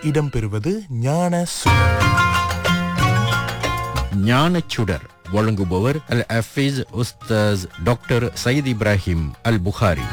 இடம்பெறுவது ஞான சுடர் ஞானச்சுடர் வழங்குபவர் அல் அஃபீஸ் உஸ்தாஸ் டாக்டர் சயீத் இப்ராஹிம் அல் புகாரி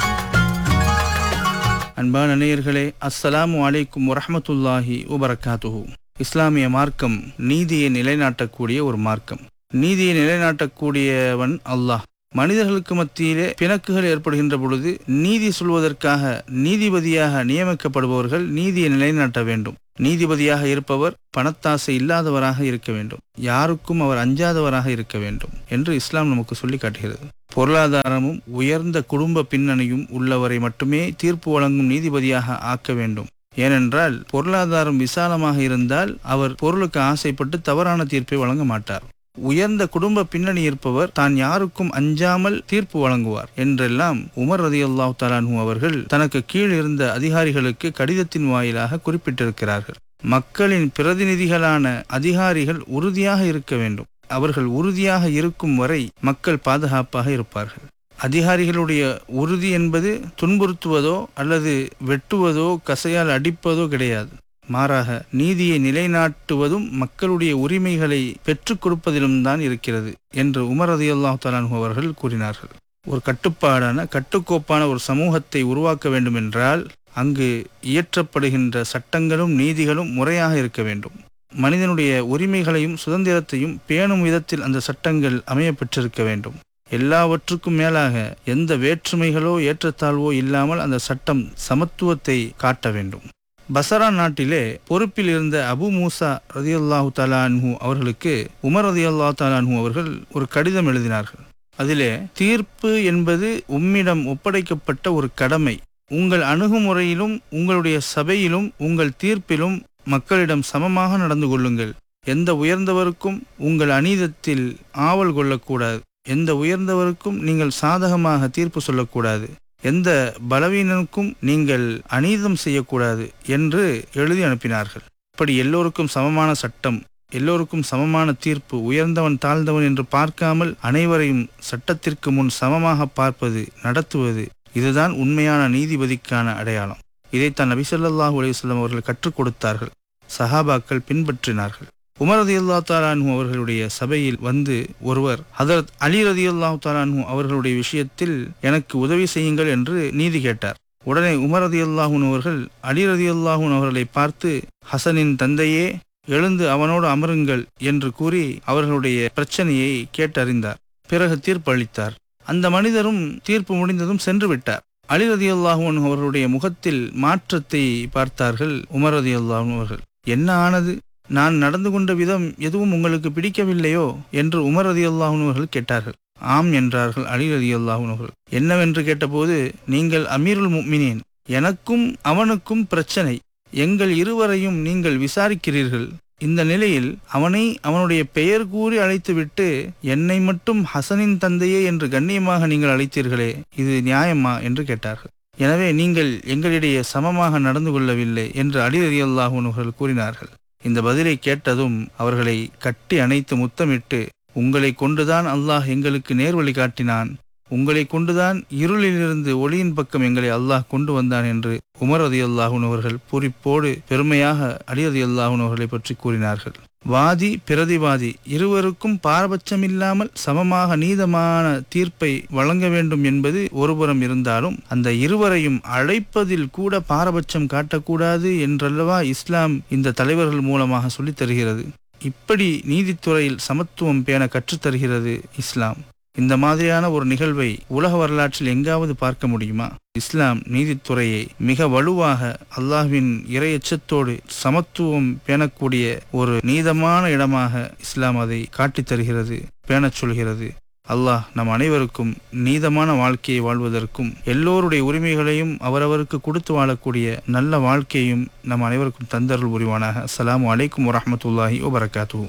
அன்பான நேயர்களே அஸ்ஸலாமு அலைக்கும் வரஹ்மத்துல்லாஹி வபரகாத்துஹு இஸ்லாமிய மார்க்கம் நீதியை நிலைநாட்டக்கூடிய ஒரு மார்க்கம் நீதியை நிலைநாட்டக்கூடியவன் அல்லாஹ் மனிதர்களுக்கு மத்தியிலே பிணக்குகள் ஏற்படுகின்ற பொழுது நீதி சொல்வதற்காக நீதிபதியாக நியமிக்கப்படுபவர்கள் நீதியை நிலைநாட்ட வேண்டும் நீதிபதியாக இருப்பவர் பணத்தாசை இல்லாதவராக இருக்க வேண்டும் யாருக்கும் அவர் அஞ்சாதவராக இருக்க வேண்டும் என்று இஸ்லாம் நமக்கு சொல்லி காட்டுகிறது பொருளாதாரமும் உயர்ந்த குடும்ப பின்னணியும் உள்ளவரை மட்டுமே தீர்ப்பு வழங்கும் நீதிபதியாக ஆக்க வேண்டும் ஏனென்றால் பொருளாதாரம் விசாலமாக இருந்தால் அவர் பொருளுக்கு ஆசைப்பட்டு தவறான தீர்ப்பை வழங்க மாட்டார் உயர்ந்த குடும்ப பின்னணி இருப்பவர் தான் யாருக்கும் அஞ்சாமல் தீர்ப்பு வழங்குவார் என்றெல்லாம் உமர் ரதி அல்லாஹ் தலானு அவர்கள் தனக்கு கீழ் இருந்த அதிகாரிகளுக்கு கடிதத்தின் வாயிலாக குறிப்பிட்டிருக்கிறார்கள் மக்களின் பிரதிநிதிகளான அதிகாரிகள் உறுதியாக இருக்க வேண்டும் அவர்கள் உறுதியாக இருக்கும் வரை மக்கள் பாதுகாப்பாக இருப்பார்கள் அதிகாரிகளுடைய உறுதி என்பது துன்புறுத்துவதோ அல்லது வெட்டுவதோ கசையால் அடிப்பதோ கிடையாது மாறாக நீதியை நிலைநாட்டுவதும் மக்களுடைய உரிமைகளை பெற்றுக் கொடுப்பதிலும் தான் இருக்கிறது என்று உமர் ரதி அல்லாஹ் அவர்கள் கூறினார்கள் ஒரு கட்டுப்பாடான கட்டுக்கோப்பான ஒரு சமூகத்தை உருவாக்க வேண்டும் என்றால் அங்கு இயற்றப்படுகின்ற சட்டங்களும் நீதிகளும் முறையாக இருக்க வேண்டும் மனிதனுடைய உரிமைகளையும் சுதந்திரத்தையும் பேணும் விதத்தில் அந்த சட்டங்கள் அமைய பெற்றிருக்க வேண்டும் எல்லாவற்றுக்கும் மேலாக எந்த வேற்றுமைகளோ ஏற்றத்தாழ்வோ இல்லாமல் அந்த சட்டம் சமத்துவத்தை காட்ட வேண்டும் பசரா நாட்டிலே பொறுப்பில் இருந்த அபு மூசா ரதியுல்லாஹு தலான்ஹூ அவர்களுக்கு உமர் ரதியுல்லாஹு தலான்ஹூ அவர்கள் ஒரு கடிதம் எழுதினார்கள் அதிலே தீர்ப்பு என்பது உம்மிடம் ஒப்படைக்கப்பட்ட ஒரு கடமை உங்கள் அணுகுமுறையிலும் உங்களுடைய சபையிலும் உங்கள் தீர்ப்பிலும் மக்களிடம் சமமாக நடந்து கொள்ளுங்கள் எந்த உயர்ந்தவருக்கும் உங்கள் அநீதத்தில் ஆவல் கொள்ளக்கூடாது எந்த உயர்ந்தவருக்கும் நீங்கள் சாதகமாக தீர்ப்பு சொல்லக்கூடாது எந்த பலவீனனுக்கும் நீங்கள் அநீதம் செய்யக்கூடாது என்று எழுதி அனுப்பினார்கள் இப்படி எல்லோருக்கும் சமமான சட்டம் எல்லோருக்கும் சமமான தீர்ப்பு உயர்ந்தவன் தாழ்ந்தவன் என்று பார்க்காமல் அனைவரையும் சட்டத்திற்கு முன் சமமாக பார்ப்பது நடத்துவது இதுதான் உண்மையான நீதிபதிக்கான அடையாளம் இதைத்தான் நபி ஸல்லல்லாஹு அலைஹி வஸல்லம் அவர்கள் கற்றுக் கொடுத்தார்கள் சஹாபாக்கள் பின்பற்றினார்கள் உமர் ரதி அல்லா தாலானு அவர்களுடைய சபையில் வந்து ஒருவர் ஹதரத் அலி ரதி அல்லா தாலானு அவர்களுடைய விஷயத்தில் எனக்கு உதவி செய்யுங்கள் என்று நீதி கேட்டார் உடனே உமர் ரதி அல்லாஹூன் அவர்கள் அலி ரதி அல்லாஹூன் அவர்களை பார்த்து ஹசனின் தந்தையே எழுந்து அவனோடு அமருங்கள் என்று கூறி அவர்களுடைய பிரச்சனையை கேட்டறிந்தார் பிறகு தீர்ப்பு அளித்தார் அந்த மனிதரும் தீர்ப்பு முடிந்ததும் சென்று விட்டார் அலி ரதி அல்லாஹூன் அவர்களுடைய முகத்தில் மாற்றத்தை பார்த்தார்கள் உமர் ரதி அல்லாஹூன் அவர்கள் என்ன ஆனது நான் நடந்து கொண்ட விதம் எதுவும் உங்களுக்கு பிடிக்கவில்லையோ என்று உமர் ரதி அல்லாஹர்கள் கேட்டார்கள் ஆம் என்றார்கள் அலி ரதி அல்லாஹர்கள் என்னவென்று கேட்டபோது நீங்கள் அமீருல் முக்மினேன் எனக்கும் அவனுக்கும் பிரச்சனை எங்கள் இருவரையும் நீங்கள் விசாரிக்கிறீர்கள் இந்த நிலையில் அவனை அவனுடைய பெயர் கூறி அழைத்துவிட்டு என்னை மட்டும் ஹசனின் தந்தையே என்று கண்ணியமாக நீங்கள் அழைத்தீர்களே இது நியாயமா என்று கேட்டார்கள் எனவே நீங்கள் எங்களிடையே சமமாக நடந்து கொள்ளவில்லை என்று அலி ரதி அல்லாஹர்கள் கூறினார்கள் இந்த பதிலை கேட்டதும் அவர்களை கட்டி அணைத்து முத்தமிட்டு உங்களை கொண்டுதான் அல்லாஹ் எங்களுக்கு நேர்வழி காட்டினான் உங்களை கொண்டுதான் இருளிலிருந்து ஒளியின் பக்கம் எங்களை அல்லாஹ் கொண்டு வந்தான் என்று உமர் அதி அல்லாஹூன் அவர்கள் பூரிப்போடு பெருமையாக அலி அதி அல்லாஹூன் அவர்களை பற்றி கூறினார்கள் வாதி பிரதிவாதி இருவருக்கும் பாரபட்சமில்லாமல் சமமாக நீதமான தீர்ப்பை வழங்க வேண்டும் என்பது ஒருபுறம் இருந்தாலும் அந்த இருவரையும் அழைப்பதில் கூட பாரபட்சம் காட்டக்கூடாது என்றல்லவா இஸ்லாம் இந்த தலைவர்கள் மூலமாக சொல்லித் தருகிறது இப்படி நீதித்துறையில் சமத்துவம் பேண கற்றுத்தருகிறது இஸ்லாம் இந்த மாதிரியான ஒரு நிகழ்வை உலக வரலாற்றில் எங்காவது பார்க்க முடியுமா இஸ்லாம் நீதித்துறையை மிக வலுவாக அல்லாஹ்வின் இரையச்சத்தோடு சமத்துவம் பேணக்கூடிய ஒரு நீதமான இடமாக இஸ்லாம் அதை காட்டித் தருகிறது பேணச் சொல்கிறது அல்லாஹ் நம் அனைவருக்கும் நீதமான வாழ்க்கையை வாழ்வதற்கும் எல்லோருடைய உரிமைகளையும் அவரவருக்கு கொடுத்து வாழக்கூடிய நல்ல வாழ்க்கையும் நம் அனைவருக்கும் தந்தருள் புரிவானாக அஸ்ஸலாமு அலைக்கும் வரஹ்மத்துல்லாஹி வபரகாத்துஹு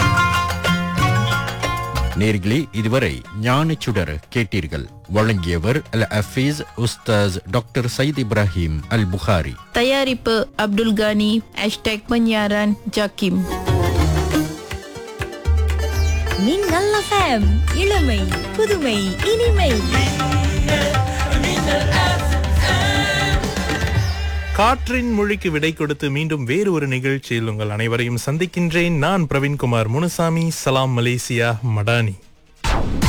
நேர்களே இதுவரை ஞானச்சுடர் கேட்டீர்கள் வழங்கியவர் அல் அஃபீஸ் உஸ்தாஸ் டாக்டர் சயீத் இப்ராஹிம் அல் புகாரி தயாரிப்பு அப்துல் கானி ஹேஷ்டேக் பன்யாரான் ஜாக்கிம் மின்னல் எஃப்எம் இளமை புதுமை இனிமை காற்றின் மொழிக்கு விடை கொடுத்து மீண்டும் வேறு ஒரு நிகழ்ச்சியில் உங்கள் அனைவரையும் சந்திக்கின்றேன் நான் பிரவீன்குமார் முனுசாமி சலாம் மலேசியா மடானி